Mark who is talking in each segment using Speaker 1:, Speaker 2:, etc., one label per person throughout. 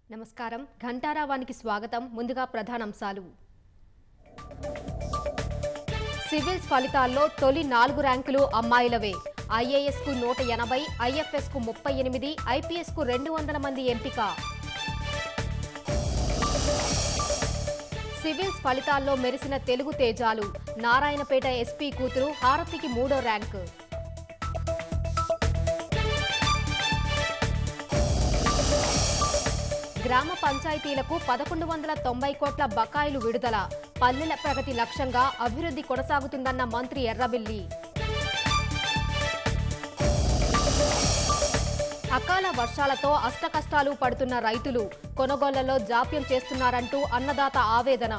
Speaker 1: నమస్కారం ఘంటారావానికి స్వాగతం ముందుగా ప్రధానాంశాలు సివిల్స్ ఫలితాల్లో తొలి నాలుగు ర్యాంకులు అమ్మాయిలవే ఐఏఎస్ కు నూట ఎనభై ఐఎఫ్ఎస్ కు ముప్పై ఎనిమిది ఐపీఎస్ కు రెండు వందల మంది ఎంపిక సివిల్స్ ఫలితాల్లో మెరిసిన తెలుగు తేజాలు నారాయణపేట ఎస్పీ కూతురు హారతికి మూడో ర్యాంకు గ్రామ పంచాయతీలకు పదకొండు వందల తొంభై కోట్ల బకాయిలు విడుదల పల్లెల ప్రగతి లక్ష్యంగా అభివృద్ధి కొనసాగుతుందన్న మంత్రి ఎర్రబిల్లి అకాల వర్షాలతో అష్టకష్టాలు పడుతున్న రైతులు కొనుగోళ్లలో జాప్యం చేస్తున్నారంటూ అన్నదాత ఆవేదన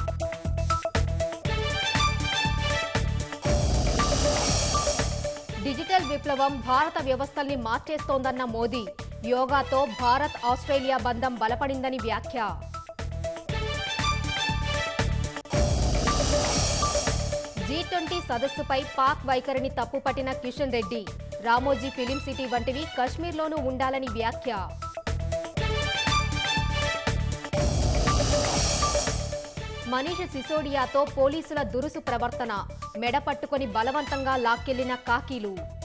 Speaker 1: డిజిటల్ విప్లవం భారత వ్యవస్థల్ని మార్చేస్తోందన్న మోదీ యోగాతో భారత్ ఆస్ట్రేలియా బంధం బలపడిందని వ్యాఖ్య జీ ట్వంటీ సదస్సుపై పాక్ వైఖరిని తప్పుపట్టిన కిషన్ రెడ్డి రామోజీ ఫిలిం సిటీ వంటివి కశ్మీర్లోనూ ఉండాలని వ్యాఖ్య మనీష్ సిసోడియాతో పోలీసుల దురుసు ప్రవర్తన మెడ పట్టుకొని బలవంతంగా లాక్కెళ్లిన కాకీలు